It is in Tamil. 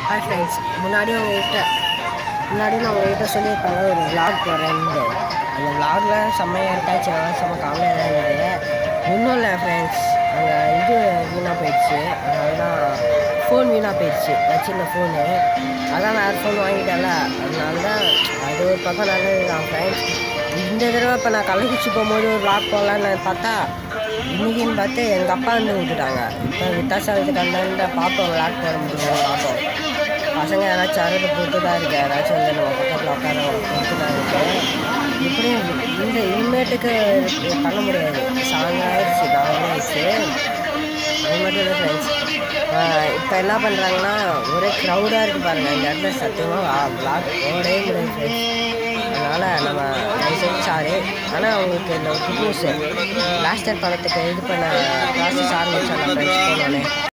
ஹாய் ஃப்ரெண்ட்ஸ் முன்னாடி உங்ககிட்ட முன்னாடி நான் உங்ககிட்ட சொல்லியிருப்பாங்க ஒரு vlog போடுறேன்னு அந்த vlogல செம்மையாக இருக்காச்சு செம்ம காமெடியாக தான் இருந்தது ஒன்றும் இல்லை ஃப்ரெண்ட்ஸ் அங்கே இது வீணாக போயிடுச்சு அதனால தான் ஃபோன் வீணாக போயிடுச்சு வச்சிருந்த ஃபோனு அதான் வேறு ஃபோன் வாங்கிட்டேன்ல அதனால தான் அது ஒரு பக்கம் நல்லது தான் ஃப்ரெண்ட்ஸ் இந்த தடவை இப்போ நான் கள்ளக்குறிச்சி போகும்போது ஒரு vlog போடலான்னு பார்த்தா இன்னைக்குன்னு பார்த்து எங்கள் அப்பா வந்து விட்டுட்டாங்க இப்போ வித்தாசாரத்துக்கு அந்த பார்ப்போம் விளாட் போட முடியும் பார்ப்போம் பசங்க யாராச்சும் அறுபது போட்டு தான் இருக்கு யாராச்சும் வந்து நம்ம பக்கத்தில் உட்கார போட்டு தான் இருக்கு இப்படியும் இந்த இனிமேட்டுக்கு பண்ண முடியாது சாயங்காலம் ஆயிடுச்சு காலையில் ஆயிடுச்சு அது மட்டும் இல்லை ஃப்ரெண்ட்ஸ் இப்போ என்ன பண்ணுறாங்கன்னா ஒரே க்ரௌடாக இருக்குது பாருங்கள் இந்த இடத்துல சத்தியமாக விளாக் போடவே முடியாது ஃப்ரெண்ட்ஸ் அதனால் நம்ம தயவுசெய்து சாரி ஆனால் அவங்களுக்கு இந்த குட் நியூஸு லாஸ்டர் படத்துக்கு இது பண்ண ப்ராசஸ் ஆரம்பிச்சாங்க ஃப்ரெண்ட்ஸ் போனோடனே